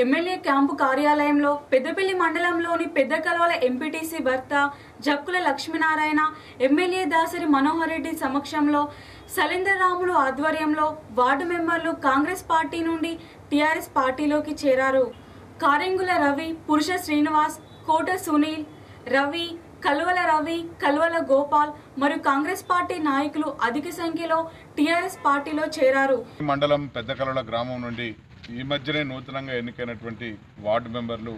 MLA camp కార్యాలయంలో పెద్దపల్లి మండలంలోని పెద్ద కలవల ఎంపీటీసీ భర్త జక్కుల లక్ష్మీనారాయణ ఎమ్మెల్యే దాసరి మనోహర్ రెడ్డి సమక్షంలో సలేంద్రరాములు ఆధ్వర్యంలో వార్డు మెంబర్లు కాంగ్రెస్ పార్టీ నుండి టీఆర్ఎస్ పార్టీలోకి చేరారు కారెంగుల రవి పురుష శ్రీనివాస్ కోట సునీల్ రవి కల్వల రవి కల్వల గోపాల్ మరియు కాంగ్రెస్ పార్టీ నాయకులు అధిక సంఖ్యలో టీఆర్ఎస్ పార్టీలో చేరారు ఈ మండలం పెద్ద కలవల గ్రామం నుండి ఈ మధ్యనే నూతనంగా ఎన్నికైనటువంటి వార్డు మెంబర్లు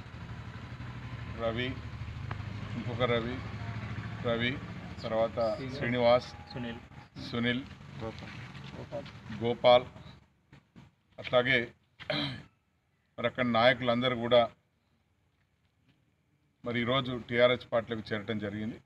రవి ఇంకొక రవి రవి తర్వాత శ్రీనివాస్ సునీల్ సునీల్ గోపాల్ అట్లాగే మరి అక్కడ నాయకులందరూ కూడా మరి ఈరోజు టీఆర్ఎస్ పార్టీలోకి చేరటం జరిగింది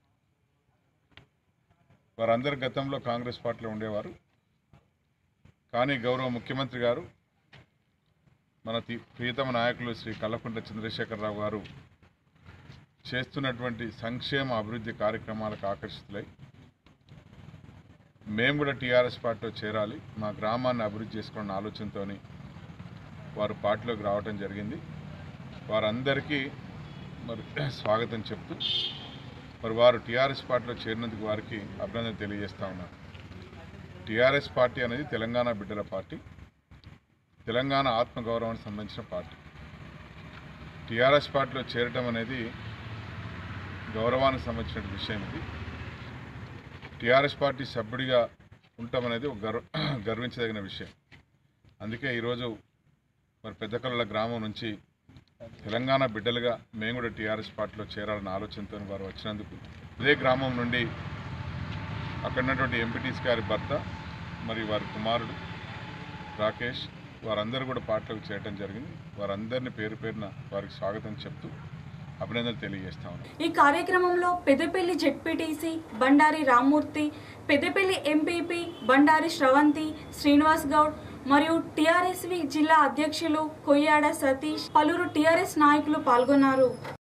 వారందరు గతంలో కాంగ్రెస్ పార్టీలో ఉండేవారు కానీ గౌరవ ముఖ్యమంత్రి గారు మన తి- ప్రియతమ నాయకులు శ్రీ కల్లకుంట చంద్రశేఖరరావు గారు చేస్తున్నటువంటి సంక్షేమ అభివృద్ధి కార్యక్రమాలకు ఆకర్షితులై మేము కూడా టీఆర్ఎస్ పార్టీలో చేరాలి మా గ్రామాన్ని అభివృద్ధి చేసుకోవాలన్న ఆలోచనతో వారు పార్టీలోకి రావటం జరిగింది వారందరికీ మరి స్వాగతం చెప్తూ మరి వారు టీఆర్ఎస్ పార్టీలో చేరినందుకు వారికి అభినందన తెలియజేస్తా ఉన్నారు టీఆర్ఎస్ పార్టీ అనేది తెలంగాణ బిడ్డల పార్టీ తెలంగాణ ఆత్మగౌరవానికి సంబంధించిన పార్టీ టీఆర్ఎస్ పార్టీలో చేరటం అనేది గౌరవానికి సంబంధించిన విషయం ఇది టీఆర్ఎస్ పార్టీ సభ్యుడిగా ఉండటం అనేది ఒక గర్వ గర్వించదగిన విషయం అందుకే ఈరోజు మరి పెద్దకల్ల గ్రామం నుంచి తెలంగాణ బిడ్డలుగా మేము కూడా టీఆర్ఎస్ పార్టీలో చేరాలన్న ఆలోచనతో వారు వచ్చినందుకు ఇదే గ్రామం నుండి అక్కడ ఉన్నటువంటి ఎంపీటీసీ గారి భర్త మరి వారి కుమారుడు రాకేష్ వారందరూ కూడా పార్టీలోకి చేరడం జరిగింది వారందరినీ పేరు పేరున వారికి స్వాగతం చెప్తూ అభినందనలు తెలియజేస్తా ఉన్నాను ఈ కార్యక్రమంలో పెద్దపల్లి జెడ్పీటీసీ బండారి రామ్మూర్తి పెద్దపల్లి ఎంపీపీ బండారి శ్రవంతి శ్రీనివాస్ గౌడ్ మరియు టీఆర్ఎస్వి జిల్లా అధ్యక్షులు కొయ్యాడ సతీష్ పలువురు టీఆర్ఎస్ నాయకులు పాల్గొన్నారు